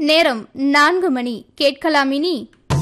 நேரம் நான்கு மணி கேட்கலாம் இனி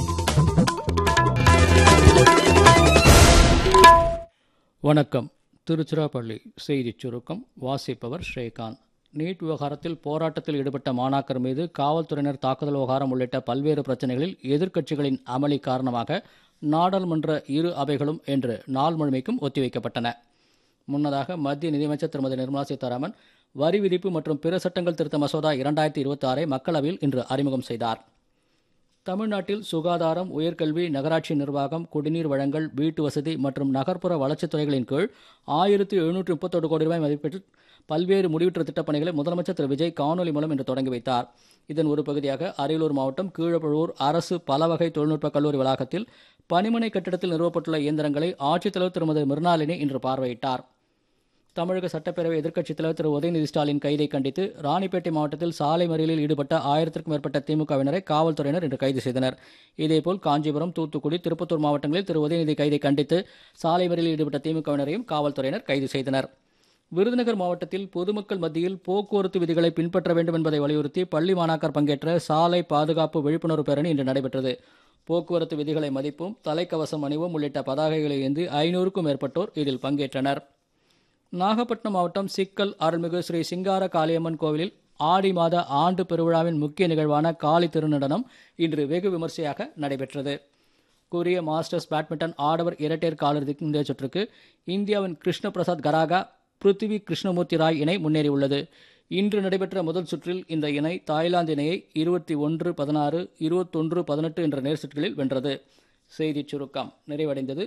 வணக்கம் திருச்சிராப்பள்ளி செய்திச் சுருக்கம் வாசிப்பவர் ஸ்ரீகாந்த் நீட் விவகாரத்தில் போராட்டத்தில் ஈடுபட்ட மாணாக்கர் மீது காவல்துறையினர் தாக்குதல் விவகாரம் உள்ளிட்ட பல்வேறு பிரச்சனைகளில் எதிர்க்கட்சிகளின் அமளி காரணமாக நாடாளுமன்ற இரு அவைகளும் இன்று நாள் முழுமைக்கும் ஒத்திவைக்கப்பட்டன முன்னதாக மத்திய நிதியமைச்சர் திருமதி நிர்மலா சீதாராமன் வரி விதிப்பு மற்றும் பிற சட்டங்கள் திருத்த மசோதா இரண்டாயிரத்தி இருபத்தி ஆறை மக்களவையில் இன்று அறிமுகம் செய்தார் தமிழ்நாட்டில் சுகாதாரம் உயர்கல்வி நகராட்சி நிர்வாகம் குடிநீர் வழங்கல் வீட்டு வசதி மற்றும் நகர்ப்புற வளர்ச்சித் துறைகளின் கீழ் ஆயிரத்தி எழுநூற்றி முப்பத்தொரு கோடி ரூபாய் மதிப்பீட்டில் பல்வேறு முடிவுற்ற திட்டப் பணிகளை முதலமைச்சர் திரு விஜய் காணொலி மூலம் இன்று தொடங்கி வைத்தார் இதன் ஒரு பகுதியாக அரியலூர் மாவட்டம் கீழப்பழுவூர் அரசு பலவகை தொழில்நுட்ப கல்லூரி வளாகத்தில் பணிமனை கட்டிடத்தில் நிறுவப்பட்டுள்ள இயந்திரங்களை ஆட்சித்தலைவர் திருமதி மிருணாளினி இன்று பார்வையிட்டார் தமிழக சட்டப்பேரவை எதிர்க்கட்சித் தலைவர் திரு உதயநிதி ஸ்டாலின் கைதை கண்டித்து ராணிப்பேட்டை மாவட்டத்தில் சாலை மறியலில் ஈடுபட்ட ஆயிரத்திற்கும் மேற்பட்ட திமுகவினரை காவல்துறையினர் இன்று கைது செய்தனர் இதேபோல் காஞ்சிபுரம் தூத்துக்குடி திருப்பத்தூர் மாவட்டங்களில் திரு உதயநிதி கைதை கண்டித்து சாலை மறியலில் ஈடுபட்ட திமுகவினரையும் காவல்துறையினர் கைது செய்தனர் விருதுநகர் மாவட்டத்தில் பொதுமக்கள் மத்தியில் போக்குவரத்து விதிகளை பின்பற்ற வேண்டும் என்பதை வலியுறுத்தி பள்ளி மாணாக்கர் பங்கேற்ற சாலை பாதுகாப்பு விழிப்புணர்வு பேரணி இன்று நடைபெற்றது போக்குவரத்து விதிகளை மதிப்போம் தலைக்கவசம் அணிவோம் உள்ளிட்ட பதாகைகளை ஏந்தி ஐநூறுக்கும் மேற்பட்டோர் இதில் பங்கேற்றனர் நாகப்பட்டினம் மாவட்டம் சிக்கல் அருள்மிகு ஸ்ரீ சிங்கார காளியம்மன் கோவிலில் ஆடி மாத ஆண்டு பெருவிழாவின் முக்கிய நிகழ்வான காளி திருநடனம் இன்று வெகு விமர்சையாக நடைபெற்றது கொரிய மாஸ்டர்ஸ் பேட்மிண்டன் ஆடவர் இரட்டையர் காலிறுதிக்கு முந்தைய சுற்றுக்கு இந்தியாவின் கிருஷ்ண பிரசாத் கராகா பிருத்திவி கிருஷ்ணமூர்த்தி ராய் இணை முன்னேறியுள்ளது இன்று நடைபெற்ற முதல் சுற்றில் இந்த இணை தாய்லாந்து இணையை இருபத்தி ஒன்று பதினாறு இருபத்தொன்று பதினெட்டு என்ற நேர் செட்களில் வென்றது செய்திச் சுருக்கம் நிறைவடைந்தது